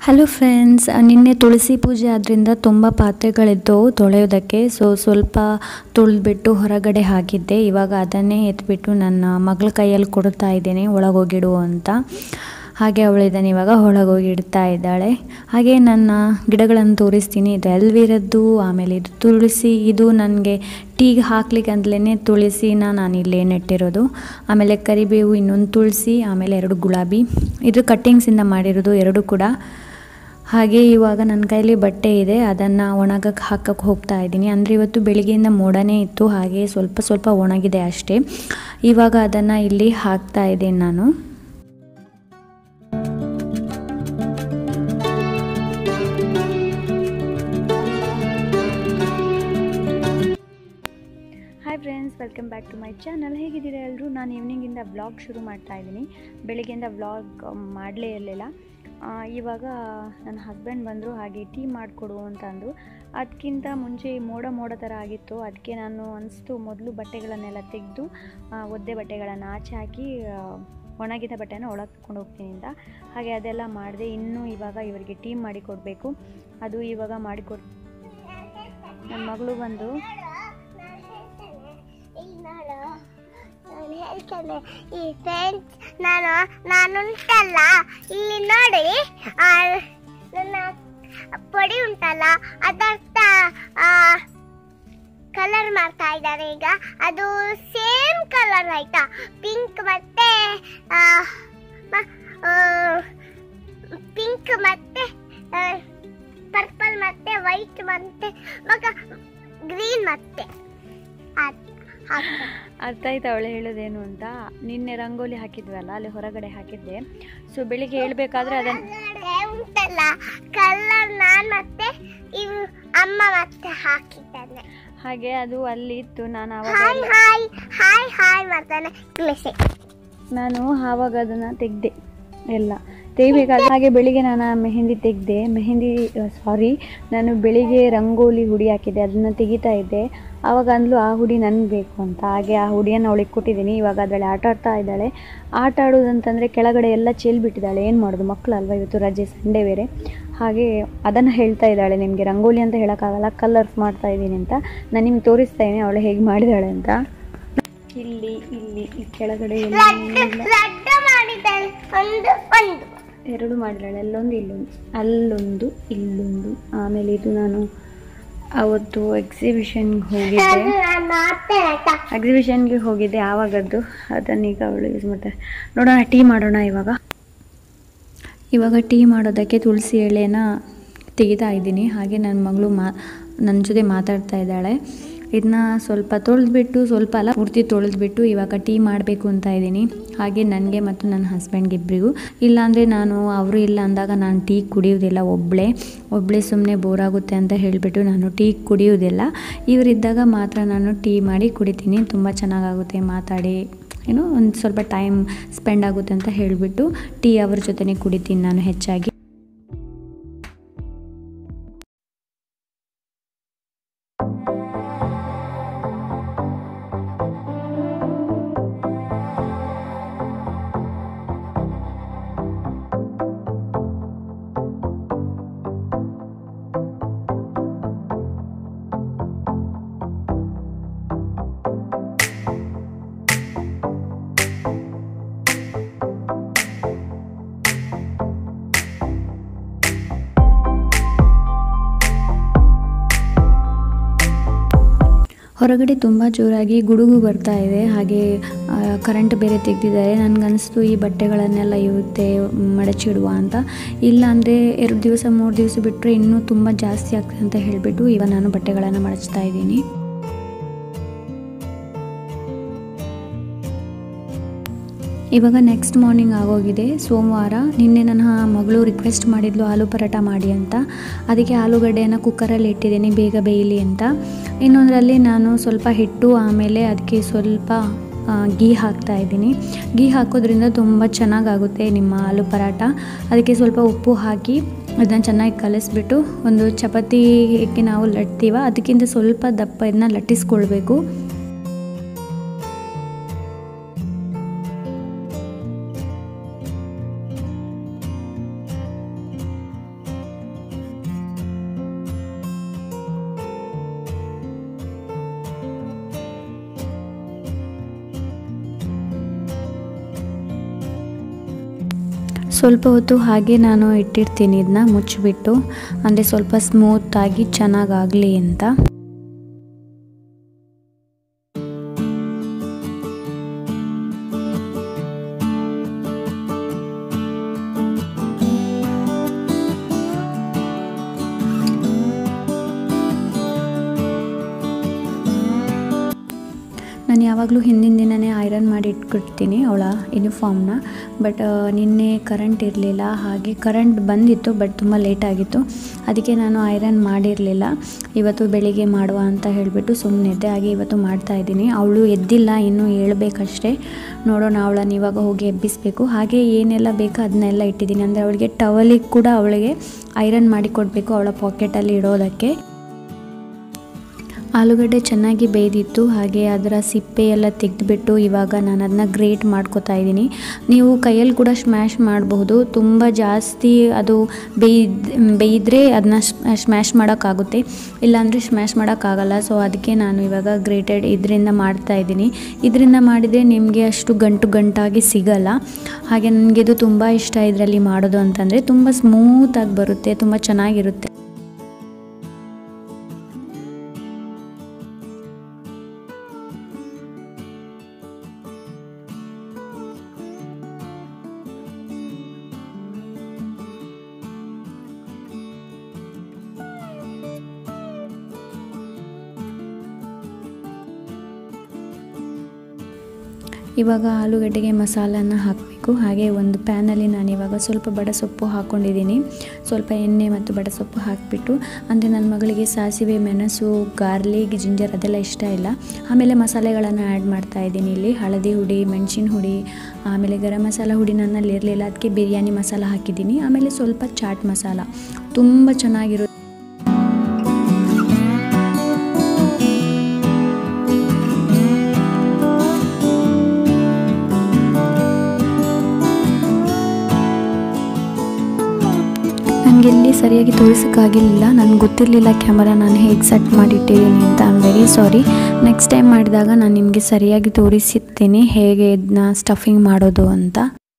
Hello friends ನಿನ್ನೆ ತುಳಸಿ ಪೂಜೆ ಆದ್ದರಿಂದ ತುಂಬ ಪಾತ್ರೆಗಳಿದ್ದವು ತೊಳೆಯೋದಕ್ಕೆ ಸೊ ಸ್ವಲ್ಪ ತೊಳೆದ್ಬಿಟ್ಟು ಹೊರಗಡೆ ಹಾಕಿದ್ದೆ ಇವಾಗ ಅದನ್ನೇ ಎತ್ಬಿಟ್ಟು ನನ್ನ ಮಗಳ ಕೈಯಲ್ಲಿ ಕೊಡ್ತಾ ಇದ್ದೇನೆ ಒಳಗೋಗಿಡು ಅಂತ ಹಾಗೆ ಅವಳಿದ್ದಾನೆ ಇವಾಗ ಒಳಗೋಗಿ ಇಡ್ತಾ ಇದ್ದಾಳೆ ಹಾಗೆ ನನ್ನ ಗಿಡಗಳನ್ನು ತೋರಿಸ್ತೀನಿ ಇದು ಎಲ್ವಿರದ್ದು ಆಮೇಲೆ ಇದು ತುಳಸಿ ಇದು ನನಗೆ ಟೀಗೆ ಹಾಕ್ಲಿಕ್ಕೆ ಅಂತಲೇ ತುಳಸಿನ ನಾನು ಇಲ್ಲೇ ನೆಟ್ಟಿರೋದು ಆಮೇಲೆ ಕರಿಬೇವು ಇನ್ನೊಂದು ತುಳಸಿ ಆಮೇಲೆ ಎರಡು ಗುಲಾಬಿ ಇದು ಕಟ್ಟಿಂಗ್ಸಿಂದ ಮಾಡಿರೋದು ಎರಡು ಕೂಡ ಹಾಗೆ ಇವಾಗ ನನ್ನ ಕೈಲಿ ಬಟ್ಟೆ ಇದೆ ಅದನ್ನು ಒಣಗಕ್ಕೆ ಹಾಕಕ್ಕೆ ಹೋಗ್ತಾ ಇದ್ದೀನಿ ಅಂದರೆ ಇವತ್ತು ಬೆಳಿಗ್ಗೆಯಿಂದ ಮೋಡನೇ ಇತ್ತು ಹಾಗೆ ಸ್ವಲ್ಪ ಸ್ವಲ್ಪ ಒಣಗಿದೆ ಅಷ್ಟೇ ಇವಾಗ ಅದನ್ನು ಇಲ್ಲಿ ಹಾಕ್ತಾ ಇದ್ದೀನಿ ನಾನು hi friends welcome back to my channel ಹೇಗಿದ್ದೀರಾ ಎಲ್ಲರೂ ನಾನು ಈವ್ನಿಂಗಿಂದ ವ್ಲಾಗ್ ಶುರು ಮಾಡ್ತಾ ಇದ್ದೀನಿ ಬೆಳಿಗ್ಗೆಯಿಂದ ವ್ಲಾಗ್ ಮಾಡಲೇ ಇರಲಿಲ್ಲ ಇವಾಗ ನನ್ನ ಹಸ್ಬೆಂಡ್ ಬಂದರು ಹಾಗೆ ಟೀ ಮಾಡಿಕೊಡು ಅಂತ ಅಂದರು ಅದಕ್ಕಿಂತ ಮುಂಚೆ ಮೋಡ ಮೋಡ ಥರ ಆಗಿತ್ತು ಅದಕ್ಕೆ ನಾನು ಅನಿಸ್ತು ಮೊದಲು ಬಟ್ಟೆಗಳನ್ನೆಲ್ಲ ತೆಗೆದು ಒದ್ದೆ ಬಟ್ಟೆಗಳನ್ನು ಆಚೆ ಹಾಕಿ ಒಣಗಿದ ಬಟ್ಟೆನ ಒಳಗೆ ತಗೊಂಡು ಹೋಗ್ತೀನಿ ಅಂತ ಹಾಗೆ ಅದೆಲ್ಲ ಮಾಡಿದೆ ಇನ್ನೂ ಇವಾಗ ಇವರಿಗೆ ಟೀ ಮಾಡಿ ಕೊಡಬೇಕು ಅದು ಇವಾಗ ಮಾಡಿಕೊಡ್ ನನ್ನ ಮಗಳು ಬಂದು ನಾನು ಹೇಳ್ತೇನೆ ಈ ಫ್ರೆಂಡ್ಸ್ ನಾನು ನಾನುಂಟಲ್ಲ ಇಲ್ಲಿ ನೋಡಿ ಆ, ನನ್ನ ಪೊಡಿ ಉಂಟಲ್ಲ ಅದರ್ಥ ಕಲರ್ ಮಾಡ್ತಾ ಇದ್ದಾರೆ ಈಗ ಅದು ಸೇಮ್ ಕಲರ್ ಆಯ್ತಾ ಪಿಂಕ್ ಮತ್ತೆ ಪಿಂಕ್ ಮತ್ತೆ ಪರ್ಪಲ್ ಮತ್ತೆ ವೈಟ್ ಮತ್ತೆ ಮಗ ಗ್ರೀನ್ ಮತ್ತೆ ಅದ್- ಹಾಕ್ತಾರೆ. ಅರ್ಥ ಆಯ್ತು ಅವಳು ಹೇಳೋದೇನು ಅಂತ ನಿನ್ನೆ ರಂಗೋಲಿ ಹಾಕಿದ್ವಲ್ಲ ಅಲ್ಲಿ ಹೊರಗಡೆ ಹಾಕಿದ್ದೆ ಸೊ ಬೆಳಿಗ್ಗೆ ಹೇಳ್ಬೇಕಾದ್ರೆ ಅದನ್ನು ಒಳಗಡೆ ಉಂಟಲ್ಲ ಕಲರ್ ನಾನ್ ಮತ್ತೆ ಇವ್ ಅಮ್ಮ ಮತ್ತೆ ಹಾಕಿದ್ದಾನೆ ಹಾಗೆ ಅದು ಅಲ್ಲಿ ಇತ್ತು ನಾನು ಆವಾಗ ಹಾಯ್ ಎಲ್ಲ- ಹಾಯ್ ಹಾಯ್ ಹಾಯ್ ಮಾಡ್ತಾನೆ ಕ್ಲಿಸೆ ನಾನು ಆವಾಗ ಅದನ್ನು ತೆಗ್ದೆ ಎಲ್ಲ ತೆಗಿಬೇಕಾದ್ರೆ ಹಾಗೆ ಬೆಳಿಗ್ಗೆ ನಾನು ಆ ಮೆಹಂದಿ ತೆಗೆದೆ ಮೆಹಂದಿ ಸಾರಿ ನಾನು ಬೆಳಿಗ್ಗೆ ರಂಗೋಲಿ ಹುಡಿ ಹಾಕಿದ್ದೆ ಅದನ್ನು ತೆಗಿತಾ ಇದ್ದೆ ಆವಾಗ ಅಂದ್ಲು ಆ ಹುಡಿ ನನಗೆ ಬೇಕು ಅಂತ ಹಾಗೆ ಆ ಹುಡಿಯನ್ನು ಅವಳಿಗೆ ಕೊಟ್ಟಿದ್ದೀನಿ ಇವಾಗ ಅದರಲ್ಲಿ ಆಟ ಆಡ್ತಾ ಇದ್ದಾಳೆ ಆಟ ಆಡೋದಂತಂದರೆ ಕೆಳಗಡೆ ಎಲ್ಲ ಚೆಲ್ಬಿಟ್ಟಿದ್ದಾಳೆ ಏನು ಮಾಡೋದು ಮಕ್ಕಳು ಅಲ್ವಾ ಇವತ್ತು ರಜೆ ಸಂಡೇ ಬೇರೆ ಹಾಗೆ ಅದನ್ನು ಹೇಳ್ತಾ ಇದ್ದಾಳೆ ನಿಮಗೆ ರಂಗೋಲಿ ಅಂತ ಹೇಳೋಕ್ಕಾಗಲ್ಲ ಕಲರ್ಸ್ ಮಾಡ್ತಾ ಇದ್ದೀನಿ ಅಂತ ನಾನು ನಿಮ್ಗೆ ತೋರಿಸ್ತಾ ಇದ್ದೀನಿ ಅವಳು ಹೇಗೆ ಮಾಡಿದ್ದಾಳೆ ಅಂತ ಇಲ್ಲಿ ಇಲ್ಲಿ ಈ ಕೆಳಗಡೆ ಎಲ್ಲ ಲಡ್ಡ ಮಾಡಿದ್ದಾನೆ ಒಂದು ಒಂದು ಎರಡು ಮಾಡಿದ್ದಾಳೆ ಅಲ್ಲೊಂದು ಇಲ್ಲೊಂದು ಅಲ್ಲೊಂದು ಇಲ್ಲೊಂದು ಆಮೇಲೆ ಇದು ನಾನು ಅವತ್ತು ಎಕ್ಸಿಬಿಷನ್ಗೆ ಹೋಗಿದ್ದೆ ಅದು ನಾನು ಮಾಡ್ತೇನೆ ಆಯ್ತಾ ಎಕ್ಸಿಬಿಷನ್ಗೆ ಹೋಗಿದ್ದೆ ಆವಾಗದ್ದು ಅದನ್ನೀಗ ಅವಳು ಯೂಸ್ ಮಾಡ್ತಾರೆ ನೋಡೋಣ ಟೀ ಮಾಡೋಣ ಇವಾಗ ಇವಾಗ ಟೀ ಮಾಡೋದಕ್ಕೆ ತುಳಸಿ ಎಳೆನ ತೆಗಿತಾ ಇದ್ದೀನಿ ಹಾಗೆ ನನ್ನ ಮಗಳು ಮಾ ನನ್ನ ಜೊತೆ ಮಾತಾಡ್ತಾ ಇದ್ದಾಳೆ ಇದನ್ನ ಸ್ವಲ್ಪ ತೊಳೆದ್ಬಿಟ್ಟು ಸ್ವಲ್ಪ ಅಲ್ಲ ಪೂರ್ತಿ ತೊಳೆದ್ಬಿಟ್ಟು ಇವಾಗ ಟೀ ಮಾಡಬೇಕು ಅಂತ ಇದ್ದೀನಿ ಹಾಗೆ ನನಗೆ ಮತ್ತು ನನ್ನ ಹಸ್ಬೆಂಡ್ಗೆ ಇಬ್ಬರಿಗೂ ಇಲ್ಲಾಂದರೆ ನಾನು ಅವರು ಇಲ್ಲ ಅಂದಾಗ ನಾನು ಟೀ ಕುಡಿಯೋದಿಲ್ಲ ಒಬ್ಬಳೇ ಒಬ್ಬಳೇ ಸುಮ್ಮನೆ ಬೋರ್ ಆಗುತ್ತೆ ಅಂತ ಹೇಳಿಬಿಟ್ಟು ನಾನು ಟೀ ಕುಡಿಯೋದಿಲ್ಲ ಇವರಿದ್ದಾಗ ಮಾತ್ರ ನಾನು ಟೀ ಮಾಡಿ ಕುಡಿತೀನಿ ತುಂಬ ಚೆನ್ನಾಗಾಗುತ್ತೆ ಮಾತಾಡಿ ಏನೋ ಒಂದು ಸ್ವಲ್ಪ ಟೈಮ್ ಸ್ಪೆಂಡ್ ಆಗುತ್ತೆ ಅಂತ ಹೇಳಿಬಿಟ್ಟು ಟೀ ಅವ್ರ ಜೊತೆನೇ ಕುಡಿತೀನಿ ನಾನು ಹೆಚ್ಚಾಗಿ ಹೊರಗಡೆ ತುಂಬ ಜೋರಾಗಿ ಗುಡುಗು ಬರ್ತಾ ಇದೆ ಹಾಗೆ ಕರೆಂಟ್ ಬೇರೆ ತೆಗೆದಿದ್ದಾರೆ ನನಗನ್ನಿಸ್ತು ಈ ಬಟ್ಟೆಗಳನ್ನೆಲ್ಲ ಇವತ್ತೆ ಮಡಚಿಡುವ ಅಂತ ಇಲ್ಲ ಅಂದರೆ ಎರಡು ದಿವಸ ಮೂರು ದಿವಸ ಬಿಟ್ಟರೆ ಇನ್ನೂ ತುಂಬ ಜಾಸ್ತಿ ಆಗ್ತದೆ ಅಂತ ಹೇಳಿಬಿಟ್ಟು ಇವಾಗ ನಾನು ಬಟ್ಟೆಗಳನ್ನು ಮಡಚ್ತಾ ಇದ್ದೀನಿ ಇವಾಗ ನೆಕ್ಸ್ಟ್ ಮಾರ್ನಿಂಗ್ ಆಗೋಗಿದೆ ಸೋಮವಾರ ನಿನ್ನೆ ನನ್ನ ಮಗಳು ರಿಕ್ವೆಸ್ಟ್ ಮಾಡಿದ್ಲು ಆಲೂ ಪರೋಟ ಮಾಡಿ ಅಂತ ಅದಕ್ಕೆ ಆಲೂಗಡ್ಡೆಯನ್ನು ಕುಕ್ಕರಲ್ಲಿ ಇಟ್ಟಿದ್ದೀನಿ ಬೇಗ ಬೇಯಲಿ ಅಂತ ಇನ್ನೊಂದರಲ್ಲಿ ನಾನು ಸ್ವಲ್ಪ ಹಿಟ್ಟು ಆಮೇಲೆ ಅದಕ್ಕೆ ಸ್ವಲ್ಪ ಆ, ಗೀ ಹಾಕ್ತಾ ಇದ್ದೀನಿ ಗೀ ಹಾಕೋದ್ರಿಂದ ತುಂಬ ಚೆನ್ನಾಗಾಗುತ್ತೆ ನಿಮ್ಮ ಆಲೂ ಪರಾಟ ಅದಕ್ಕೆ ಸ್ವಲ್ಪ ಉಪ್ಪು ಹಾಕಿ ಅದನ್ನು ಚೆನ್ನಾಗಿ ಕಲಿಸ್ಬಿಟ್ಟು ಒಂದು ಚಪಾತಿಗೆ ನಾವು ಲಟ್ತೀವ ಅದಕ್ಕಿಂತ ಸ್ವಲ್ಪ ದಪ್ಪ ಇದನ್ನ ಲಟ್ಟಿಸ್ಕೊಳ್ಬೇಕು ಸ್ವಲ್ಪ ಹೊತ್ತು ಹಾಗೆ ನಾನು ಇಟ್ಟಿರ್ತೀನಿ ಇದನ್ನ ಮುಚ್ಚಿಬಿಟ್ಟು ಅಂದರೆ ಸ್ವಲ್ಪ ಸ್ಮೂತಾಗಿ ಚೆನ್ನಾಗಾಗಲಿ ಅಂತ ನಾನು ಯಾವಾಗಲೂ ಹಿಂದಿನ ದಿನವೇ ಐರನ್ ಮಾಡಿ ಇಟ್ಬಿಡ್ತೀನಿ ಅವಳ ಯೂನಿಫಾರ್ಮ್ನ ಬಟ್ ನಿನ್ನೆ ಕರೆಂಟ್ ಇರಲಿಲ್ಲ ಹಾಗೆ ಕರೆಂಟ್ ಬಂದಿತ್ತು ಬಟ್ ತುಂಬ ಲೇಟ್ ಆಗಿತ್ತು ಅದಕ್ಕೆ ನಾನು ಐರನ್ ಮಾಡಿರಲಿಲ್ಲ ಇವತ್ತು ಬೆಳಿಗ್ಗೆ ಮಾಡುವ ಅಂತ ಹೇಳಿಬಿಟ್ಟು ಸುಮ್ಮನೆ ಇದ್ದೆ ಹಾಗೆ ಇವತ್ತು ಮಾಡ್ತಾ ಇದ್ದೀನಿ ಅವಳು ಎದ್ದಿಲ್ಲ ಇನ್ನೂ ಹೇಳ್ಬೇಕಷ್ಟೇ ನೋಡೋಣ ಅವಳನ್ನು ಇವಾಗ ಹೋಗಿ ಎಬ್ಬಿಸಬೇಕು ಹಾಗೆ ಏನೆಲ್ಲ ಬೇಕೋ ಅದನ್ನೆಲ್ಲ ಇಟ್ಟಿದ್ದೀನಿ ಅಂದರೆ ಅವಳಿಗೆ ಟವಲಿಗೆ ಕೂಡ ಅವಳಿಗೆ ಐರನ್ ಮಾಡಿ ಕೊಡಬೇಕು ಅವಳ ಪಾಕೆಟಲ್ಲಿ ಇಡೋದಕ್ಕೆ ಆಲೂಗಡ್ಡೆ ಚೆನ್ನಾಗಿ ಬೇಯ್ದಿತ್ತು ಹಾಗೆ ಅದರ ಸಿಪ್ಪೆ ಎಲ್ಲ ತೆಗೆದುಬಿಟ್ಟು ಇವಾಗ ನಾನು ಅದನ್ನ ಗ್ರೇಟ್ ಮಾಡ್ಕೊತಾ ಇದ್ದೀನಿ ನೀವು ಕೈಯಲ್ಲಿ ಕೂಡ ಸ್ಮ್ಯಾಶ್ ಮಾಡಬಹುದು ತುಂಬ ಜಾಸ್ತಿ ಅದು ಬೇಯ್ದು ಬೇಯಿದ್ರೆ ಅದನ್ನ ಸ್ಮ್ಯಾಶ್ ಮಾಡೋಕ್ಕಾಗುತ್ತೆ ಇಲ್ಲಾಂದರೆ ಸ್ಮ್ಯಾಶ್ ಮಾಡೋಕ್ಕಾಗಲ್ಲ ಸೊ ಅದಕ್ಕೆ ನಾನು ಇವಾಗ ಗ್ರೇಟೆಡ್ ಇದರಿಂದ ಮಾಡ್ತಾ ಇದ್ದೀನಿ ಇದರಿಂದ ಮಾಡಿದರೆ ನಿಮಗೆ ಅಷ್ಟು ಗಂಟು ಗಂಟಾಗಿ ಸಿಗಲ್ಲ ಹಾಗೆ ನನಗೆ ಇದು ತುಂಬ ಇಷ್ಟ ಇದರಲ್ಲಿ ಮಾಡೋದು ಅಂತಂದರೆ ತುಂಬ ಸ್ಮೂತಾಗಿ ಬರುತ್ತೆ ತುಂಬ ಚೆನ್ನಾಗಿರುತ್ತೆ ಇವಾಗ ಆಲೂಗಡ್ಡೆಗೆ ಮಸಾಲನ ಹಾಕಬೇಕು ಹಾಗೆ ಒಂದು ಪ್ಯಾನಲ್ಲಿ ನಾನು ಇವಾಗ ಸ್ವಲ್ಪ ಬಡಸೊಪ್ಪು ಹಾಕ್ಕೊಂಡಿದ್ದೀನಿ ಸ್ವಲ್ಪ ಎಣ್ಣೆ ಮತ್ತು ಬಡಸೊಪ್ಪು ಹಾಕಿಬಿಟ್ಟು ಅಂದರೆ ನನ್ನ ಮಗಳಿಗೆ ಸಾಸಿವೆ ಮೆಣಸು ಗಾರ್ಲಿಕ್ ಜಿಂಜರ್ ಅದೆಲ್ಲ ಇಷ್ಟ ಇಲ್ಲ ಆಮೇಲೆ ಮಸಾಲೆಗಳನ್ನು ಆ್ಯಡ್ ಮಾಡ್ತಾ ಇದ್ದೀನಿ ಇಲ್ಲಿ ಹಳದಿ ಹುಡಿ ಮೆಣಸಿನ ಹುಡಿ ಆಮೇಲೆ ಗರಂ ಮಸಾಲ ಹುಡಿ ನನ್ನಲ್ಲಿ ಇರಲಿಲ್ಲ ಅದಕ್ಕೆ ಬಿರಿಯಾನಿ ಮಸಾಲ ಹಾಕಿದ್ದೀನಿ ಆಮೇಲೆ ಸ್ವಲ್ಪ ಚಾಟ್ ಮಸಾಲ ತುಂಬ ಚೆನ್ನಾಗಿರುತ್ತೆ ನನಗೆಲ್ಲಿ ಸರಿಯಾಗಿ ತೋರಿಸೋಕ್ಕಾಗಿರಲಿಲ್ಲ ನನಗೆ ಗೊತ್ತಿರಲಿಲ್ಲ ಕ್ಯಾಮರಾ ನಾನು ಹೇಗೆ ಸೆಟ್ ಮಾಡಿಟ್ಟಿದ್ದೀನಿ ಅಂತ I am very sorry next time ಮಾಡಿದಾಗ ನಾನು ನಿಮಗೆ ಸರಿಯಾಗಿ ತೋರಿಸಿರ್ತೀನಿ ಹೇಗೆ ಇದನ್ನ ಸ್ಟಫಿಂಗ್ ಮಾಡೋದು ಅಂತ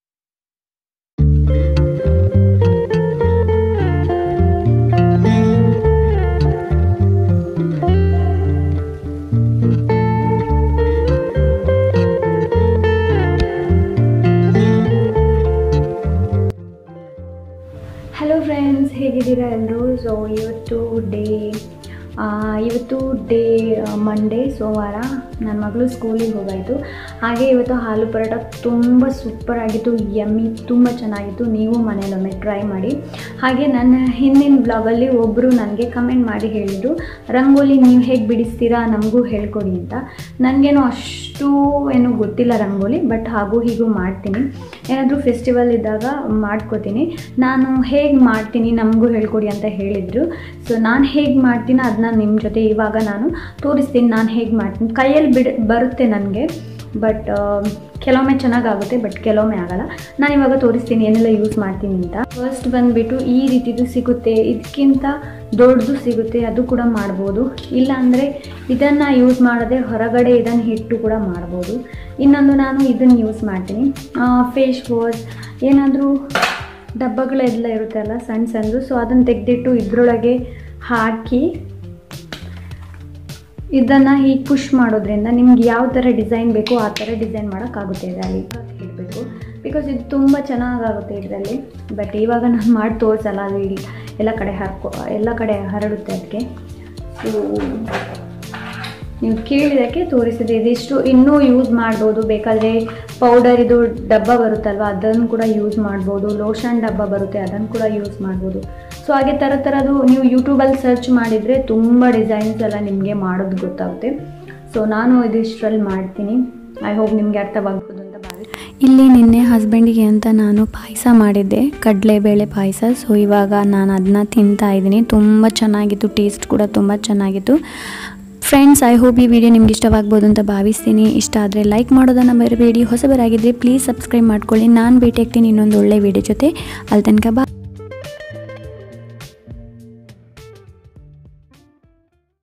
ಹಲೋ ಫ್ರೆಂಡ್ಸ್ ಹೇಗಿದ್ದೀರಾ ಎಲ್ಲರೂ ಸೊ ಇವತ್ತು ಡೇ ಇವತ್ತು ಡೇ ಮಂಡೇ ಸೋಮವಾರ ನನ್ನ ಮಗಳು ಸ್ಕೂಲಿಗೆ ಹೋಗಾಯಿತು ಹಾಗೆ ಇವತ್ತು ಹಾಲು ಪರೋಟ ತುಂಬ ಸೂಪರ್ ಆಗಿತ್ತು ಯಮ್ಮಿ ತುಂಬ ಚೆನ್ನಾಗಿತ್ತು ನೀವು ಮನೇಲೊಮ್ಮೆ ಟ್ರೈ ಮಾಡಿ ಹಾಗೆ ನನ್ನ ಹಿಂದಿನ ಬ್ಲಾಗಲ್ಲಿ ಒಬ್ಬರು ನನಗೆ ಕಮೆಂಟ್ ಮಾಡಿ ಹೇಳಿದರು ರಂಗೋಲಿ ನೀವು ಹೇಗೆ ಬಿಡಿಸ್ತೀರಾ ನಮಗೂ ಹೇಳ್ಕೊಡಿ ಅಂತ ನನಗೇನು ಅಷ್ಟು ಏನು ಗೊತ್ತಿಲ್ಲ ರಂಗೋಲಿ ಬಟ್ ಹಾಗೂ ಹೀಗೂ ಮಾಡ್ತೀನಿ ಏನಾದರೂ ಫೆಸ್ಟಿವಲ್ ಇದ್ದಾಗ ಮಾಡ್ಕೋತೀನಿ ನಾನು ಹೇಗೆ ಮಾಡ್ತೀನಿ ನಮಗೂ ಹೇಳ್ಕೊಡಿ ಅಂತ ಹೇಳಿದರು ಸೊ ನಾನು ಹೇಗೆ ಮಾಡ್ತೀನಿ ಅದನ್ನ ನಿಮ್ಮ ಜೊತೆ ಇವಾಗ ನಾನು ತೋರಿಸ್ತೀನಿ ನಾನು ಹೇಗೆ ಮಾಡ್ತೀನಿ ಕೈಯಲ್ಲಿ ಬಿಡ್ ಬರುತ್ತೆ ನನಗೆ ಬಟ್ ಕೆಲವೊಮ್ಮೆ ಚೆನ್ನಾಗಾಗುತ್ತೆ ಬಟ್ ಕೆಲವೊಮ್ಮೆ ಆಗಲ್ಲ ನಾನು ಇವಾಗ ತೋರಿಸ್ತೀನಿ ಏನೆಲ್ಲ ಯೂಸ್ ಮಾಡ್ತೀನಿ ಅಂತ ಫಸ್ಟ್ ಬಂದುಬಿಟ್ಟು ಈ ರೀತಿದು ಸಿಗುತ್ತೆ ಇದಕ್ಕಿಂತ ದೊಡ್ಡದು ಸಿಗುತ್ತೆ ಅದು ಕೂಡ ಮಾಡ್ಬೋದು ಇಲ್ಲ ಅಂದರೆ ಇದನ್ನು ಯೂಸ್ ಮಾಡದೆ ಹೊರಗಡೆ ಇದನ್ನು ಹಿಟ್ಟು ಕೂಡ ಮಾಡ್ಬೋದು ಇನ್ನೊಂದು ನಾನು ಇದನ್ನು ಯೂಸ್ ಮಾಡ್ತೀನಿ ಫೇಸ್ ವಾಶ್ ಏನಾದರೂ ಡಬ್ಬಗಳೆಲ್ಲ ಇರುತ್ತಲ್ಲ ಸಣ್ಣ ಸಣ್ಣದು ಸೊ ಅದನ್ನು ತೆಗೆದಿಟ್ಟು ಇದರೊಳಗೆ ಹಾಕಿ ಇದನ್ನು ಹೀಗೆ ಪುಷ್ ಮಾಡೋದ್ರಿಂದ ನಿಮ್ಗೆ ಯಾವ ಥರ ಡಿಸೈನ್ ಬೇಕೋ ಆ ಥರ ಡಿಸೈನ್ ಮಾಡೋಕ್ಕಾಗುತ್ತೆ ಇದರಲ್ಲಿ ಇಡಬೇಕು ಬಿಕಾಸ್ ಇದು ತುಂಬ ಚೆನ್ನಾಗಾಗುತ್ತೆ ಇದರಲ್ಲಿ ಬಟ್ ಇವಾಗ ನಾನು ಮಾಡಿ ತೋರಿಸಲ್ಲ ಅದು ಇಲ್ಲಿ ಎಲ್ಲ ಕಡೆ ಹರ್ಕೊ ಎಲ್ಲ ಕಡೆ ಹರಡುತ್ತೆ ಅದಕ್ಕೆ ಸೊ ನೀವು ಕೇಳಿದ್ದಕ್ಕೆ ತೋರಿಸಿದೆ ಇದಿಷ್ಟು ಇನ್ನೂ ಯೂಸ್ ಮಾಡ್ಬೋದು ಬೇಕಾದರೆ ಪೌಡರ್ ಇದು ಡಬ್ಬ ಬರುತ್ತಲ್ವ ಅದನ್ನು ಕೂಡ ಯೂಸ್ ಮಾಡ್ಬೋದು ಲೋಷನ್ ಡಬ್ಬ ಬರುತ್ತೆ ಅದನ್ನು ಕೂಡ ಯೂಸ್ ಮಾಡ್ಬೋದು ಸೊ ಹಾಗೆ ಥರ ಥರದ್ದು ನೀವು ಯೂಟ್ಯೂಬಲ್ಲಿ ಸರ್ಚ್ ಮಾಡಿದರೆ ತುಂಬ ಡಿಸೈನ್ಸ್ ಎಲ್ಲ ನಿಮಗೆ ಮಾಡೋದು ಗೊತ್ತಾಗುತ್ತೆ ಸೊ ನಾನು ಇದಿಷ್ಟರಲ್ಲಿ ಮಾಡ್ತೀನಿ ಐ ಹೋಪ್ ನಿಮಗೆ ಅರ್ಥವಾಗ್ಬೋದು ಅಂತ ಭಾವಿ ಇಲ್ಲಿ ನಿನ್ನೆ ಹಸ್ಬೆಂಡಿಗೆ ಅಂತ ನಾನು ಪಾಯಸ ಮಾಡಿದ್ದೆ ಕಡಲೆಬೇಳೆ ಪಾಯಸ ಸೊ ಇವಾಗ ನಾನು ಅದನ್ನ ತಿಂತಾ ಇದ್ದೀನಿ ತುಂಬ ಚೆನ್ನಾಗಿತ್ತು ಟೇಸ್ಟ್ ಕೂಡ ತುಂಬ ಚೆನ್ನಾಗಿತ್ತು ಫ್ರೆಂಡ್ಸ್ ಐ ಹೋಪ್ ಈ ವಿಡಿಯೋ ನಿಮ್ಗೆ ಇಷ್ಟವಾಗ್ಬೋದು ಅಂತ ಭಾವಿಸ್ತೀನಿ ಇಷ್ಟ ಆದರೆ ಲೈಕ್ ಮಾಡೋದನ್ನು ಬರಬೇಡಿ ಹೊಸಬರಾಗಿದ್ದರೆ ಪ್ಲೀಸ್ ಸಬ್ಸ್ಕ್ರೈಬ್ ಮಾಡ್ಕೊಳ್ಳಿ ನಾನು ಭೇಟಿ ಆಗ್ತೀನಿ ಇನ್ನೊಂದು ಒಳ್ಳೆ ವಿಡಿಯೋ ಜೊತೆ ಅಲ್ಲಿ ತನಕ ಬಾ